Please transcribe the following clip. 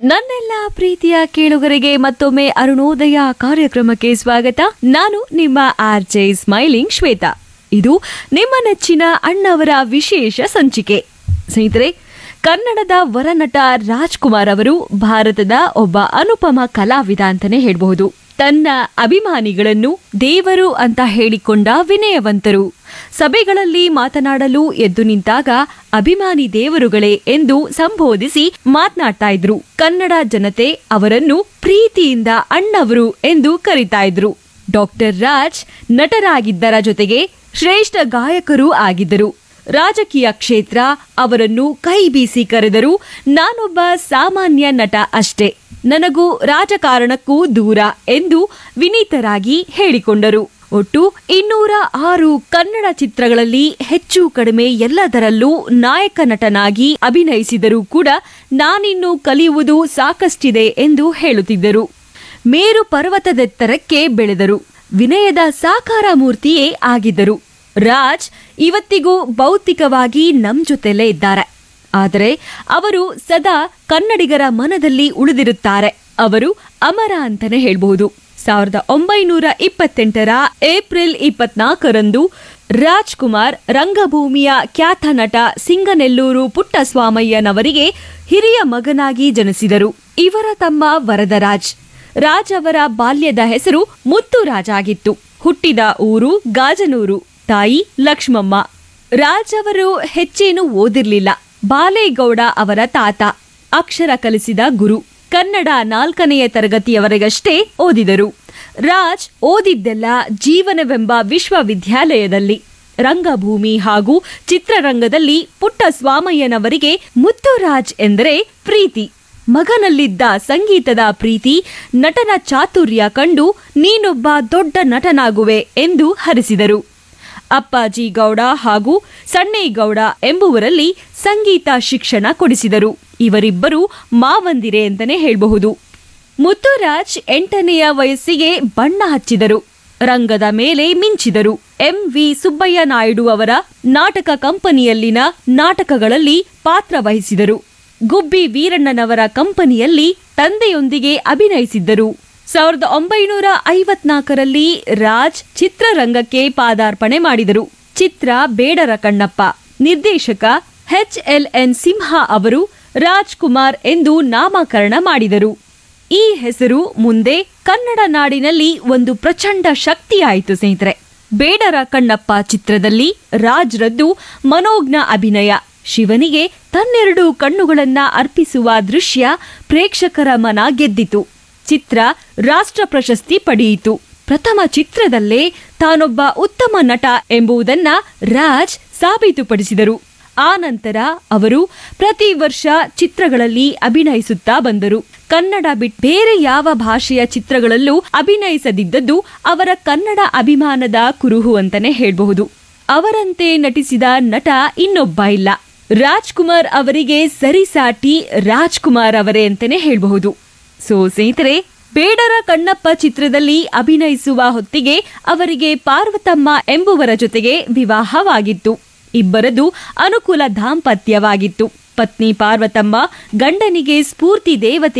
ನನ್ನೆಲ್ಲ ಪ್ರೀತಿಯ ಕೇಳುಗರಿಗೆ ಮತ್ತೊಮ್ಮೆ ಅರುಣೋದಯ ಕಾರ್ಯಕ್ರಮಕ್ಕೆ ಸ್ವಾಗತ ನಾನು ನಿಮ್ಮ ಆರ್ ಜೆ ಸ್ಮೈಲಿಂಗ್ ಶ್ವೇತಾ ಇದು ನಿಮ್ಮ ನೆಚ್ಚಿನ ಅಣ್ಣವರ ವಿಶೇಷ ಸಂಚಿಕೆ ಸ್ನೇಹಿತರೆ ಕನ್ನಡದ ವರನಟ ರಾಜ್ಕುಮಾರ್ ಅವರು ಭಾರತದ ಒಬ್ಬ ಅನುಪಮ ಕಲಾವಿದ ಅಂತಾನೆ ಹೇಳಬಹುದು ತನ್ನ ಅಭಿಮಾನಿಗಳನ್ನು ದೇವರು ಅಂತ ಹೇಳಿಕೊಂಡ ವಿನಯವಂತರು ಸಭೆಗಳಲ್ಲಿ ಮಾತನಾಡಲು ಎದ್ದು ನಿಂತಾಗ ಅಭಿಮಾನಿ ದೇವರುಗಳೇ ಎಂದು ಸಂಬೋಧಿಸಿ ಮಾತನಾಡ್ತಾ ಇದ್ರು ಕನ್ನಡ ಜನತೆ ಅವರನ್ನು ಪ್ರೀತಿಯಿಂದ ಅಣ್ಣವರು ಎಂದು ಕರಿತಾ ಇದ್ರು ಡಾಕ್ಟರ್ ರಾಜ್ ನಟರಾಗಿದ್ದರ ಜೊತೆಗೆ ಶ್ರೇಷ್ಠ ಗಾಯಕರೂ ಆಗಿದ್ದರು ರಾಜಕೀಯ ಕ್ಷೇತ್ರ ಅವರನ್ನು ಕೈ ಬೀಸಿ ಕರೆದರು ನಾನೊಬ್ಬ ಸಾಮಾನ್ಯ ನಟ ಅಷ್ಟೇ ನನಗೂ ರಾಜಕಾರಣಕ್ಕೂ ದೂರ ಎಂದು ವಿನೀತರಾಗಿ ಹೇಳಿಕೊಂಡರು ಒಟ್ಟು ಇನ್ನೂರ ಆರು ಕನ್ನಡ ಚಿತ್ರಗಳಲ್ಲಿ ಹೆಚ್ಚು ಕಡಿಮೆ ಎಲ್ಲದರಲ್ಲೂ ನಾಯಕ ನಟನಾಗಿ ಅಭಿನಯಿಸಿದರೂ ಕೂಡ ನಾನಿನ್ನು ಕಲಿಯುವುದು ಸಾಕಷ್ಟಿದೆ ಎಂದು ಹೇಳುತ್ತಿದ್ದರು ಮೇರು ಪರ್ವತದೆತ್ತರಕ್ಕೆ ಬೆಳೆದರು ವಿನಯದ ಸಾಕಾರ ಮೂರ್ತಿಯೇ ಆಗಿದ್ದರು ರಾಜ್ ಇವತ್ತಿಗೂ ಭೌತಿಕವಾಗಿ ನಮ್ ಜೊತೆಲೇ ಇದ್ದಾರೆ ಆದರೆ ಅವರು ಸದಾ ಕನ್ನಡಿಗರ ಮನದಲ್ಲಿ ಉಳಿದಿರುತ್ತಾರೆ ಅವರು ಅಮರ ಅಂತಾನೆ ಹೇಳ್ಬಹುದು ಸಾವಿರದ ಒಂಬೈನೂರ ಇಪ್ಪತ್ತೆಂಟರ ಏಪ್ರಿಲ್ ಇಪ್ಪತ್ನಾಲ್ಕರಂದು ರಾಜ್ಕುಮಾರ್ ರಂಗಭೂಮಿಯ ಖ್ಯಾತ ನಟ ಸಿಂಗನೆಲ್ಲೂರು ಪುಟ್ಟಸ್ವಾಮಯ್ಯನವರಿಗೆ ಹಿರಿಯ ಮಗನಾಗಿ ಜನಿಸಿದರು ಇವರ ತಮ್ಮ ವರದರಾಜ್ ರಾಜ್ ಅವರ ಬಾಲ್ಯದ ಹೆಸರು ಮುತ್ತುರಾಜ್ ಆಗಿತ್ತು ಹುಟ್ಟಿದ ಊರು ಗಾಜನೂರು ತಾಯಿ ಲಕ್ಷ್ಮಮ್ಮ ರಾಜ್ ಅವರು ಹೆಚ್ಚೇನು ಓದಿರ್ಲಿಲ್ಲ ಬಾಲೇಗೌಡ ಅವರ ತಾತ ಅಕ್ಷರ ಕಲಿಸಿದ ಗುರು ಕನ್ನಡ ನಾಲ್ಕನೆಯ ತರಗತಿಯವರೆಗಷ್ಟೇ ಓದಿದರು ರಾಜ್ ಓದಿದ್ದೆಲ್ಲ ಜೀವನವೆಂಬ ವಿಶ್ವವಿದ್ಯಾಲಯದಲ್ಲಿ ರಂಗಭೂಮಿ ಹಾಗೂ ಚಿತ್ರರಂಗದಲ್ಲಿ ಪುಟ್ಟಸ್ವಾಮಯ್ಯನವರಿಗೆ ಮುತ್ತುರಾಜ್ ಎಂದರೆ ಪ್ರೀತಿ ಮಗನಲ್ಲಿದ್ದ ಸಂಗೀತದ ಪ್ರೀತಿ ನಟನ ಚಾತುರ್ಯ ಕಂಡು ನೀನೊಬ್ಬ ದೊಡ್ಡ ನಟನಾಗುವೆ ಎಂದು ಹರಿಸಿದರು ಅಪ್ಪಾಜಿ ಗೌಡ ಹಾಗೂ ಸಣ್ಣೇಗೌಡ ಎಂಬುವರಲ್ಲಿ ಸಂಗೀತ ಶಿಕ್ಷಣ ಕೊಡಿಸಿದರು ಇವರಿಬ್ಬರು ಮಾವಂದಿರೆ ಅಂತಾನೆ ಹೇಳಬಹುದು ಮುತ್ತುರಾಜ್ ಎಂಟನೆಯ ವಯಸ್ಸಿಗೆ ಬಣ್ಣ ಹಚ್ಚಿದರು ರಂಗದ ಮೇಲೆ ಮಿಂಚಿದರು ಎಂ ವಿ ಸುಬ್ಬಯ್ಯ ನಾಯ್ಡು ಅವರ ನಾಟಕ ಕಂಪನಿಯಲ್ಲಿನ ನಾಟಕಗಳಲ್ಲಿ ಪಾತ್ರ ವಹಿಸಿದರು ಗುಬ್ಬಿ ವೀರಣ್ಣನವರ ಕಂಪನಿಯಲ್ಲಿ ತಂದೆಯೊಂದಿಗೆ ಅಭಿನಯಿಸಿದ್ದರು ಸಾವಿರದ ಒಂಬೈನೂರ ಐವತ್ನಾಲ್ಕರಲ್ಲಿ ರಾಜ್ ಚಿತ್ರರಂಗಕ್ಕೆ ಪಾದಾರ್ಪಣೆ ಮಾಡಿದರು ಚಿತ್ರ ಬೇಡರ ಕಣ್ಣಪ್ಪ ನಿರ್ದೇಶಕ ಎಚ್ ಎಲ್ ಎನ್ ಸಿಂಹ ಅವರು ರಾಜ್ಕುಮಾರ್ ಎಂದು ನಾಮಕರಣ ಮಾಡಿದರು ಈ ಹೆಸರು ಮುಂದೆ ಕನ್ನಡ ನಾಡಿನಲ್ಲಿ ಒಂದು ಪ್ರಚಂಡ ಶಕ್ತಿಯಾಯಿತು ಸ್ನೇಹಿತರೆ ಬೇಡರ ಕಣ್ಣಪ್ಪ ಚಿತ್ರದಲ್ಲಿ ರಾಜ್ರದ್ದು ಮನೋಜ್ಞ ಅಭಿನಯ ಶಿವನಿಗೆ ತನ್ನೆರಡು ಕಣ್ಣುಗಳನ್ನ ಅರ್ಪಿಸುವ ದೃಶ್ಯ ಪ್ರೇಕ್ಷಕರ ಮನ ಗೆದ್ದಿತು ಚಿತ್ರ ರಾಷ್ಟ್ರ ಪ್ರಶಸ್ತಿ ಪಡೆಯಿತು ಪ್ರಥಮ ಚಿತ್ರದಲ್ಲೇ ತಾನೊಬ್ಬ ಉತ್ತಮ ನಟ ಎಂಬುದನ್ನ ರಾಜ್ ಸಾಬೀತುಪಡಿಸಿದರು ಆ ನಂತರ ಅವರು ಪ್ರತಿ ವರ್ಷ ಚಿತ್ರಗಳಲ್ಲಿ ಅಭಿನಯಿಸುತ್ತಾ ಬಂದರು ಕನ್ನಡ ಬಿಟ್ ಬೇರೆ ಯಾವ ಭಾಷೆಯ ಚಿತ್ರಗಳಲ್ಲೂ ಅಭಿನಯಿಸದಿದ್ದದ್ದು ಅವರ ಕನ್ನಡ ಅಭಿಮಾನದ ಕುರುಹು ಅಂತಾನೆ ಹೇಳಬಹುದು ಅವರಂತೆ ನಟಿಸಿದ ನಟ ಇನ್ನೊಬ್ಬ ಇಲ್ಲ ರಾಜ್ಕುಮಾರ್ ಅವರಿಗೆ ಸರಿಸಾಟಿ ರಾಜ್ಕುಮಾರ್ ಅವರೇ ಅಂತಾನೆ ಹೇಳಬಹುದು ಸೊ ಸ್ನೇಹಿತರೆ ಬೇಡರ ಕಣ್ಣಪ್ಪ ಚಿತ್ರದಲ್ಲಿ ಅಭಿನಯಿಸುವ ಹೊತ್ತಿಗೆ ಅವರಿಗೆ ಪಾರ್ವತಮ್ಮ ಎಂಬುವರ ಜೊತೆಗೆ ವಿವಾಹವಾಗಿತ್ತು ಇಬ್ಬರದು ಅನುಕೂಲ ದಾಂಪತ್ಯವಾಗಿತ್ತು ಪತ್ನಿ ಪಾರ್ವತಮ್ಮ ಗಂಡನಿಗೆ ಸ್ಫೂರ್ತಿ ದೇವತೆ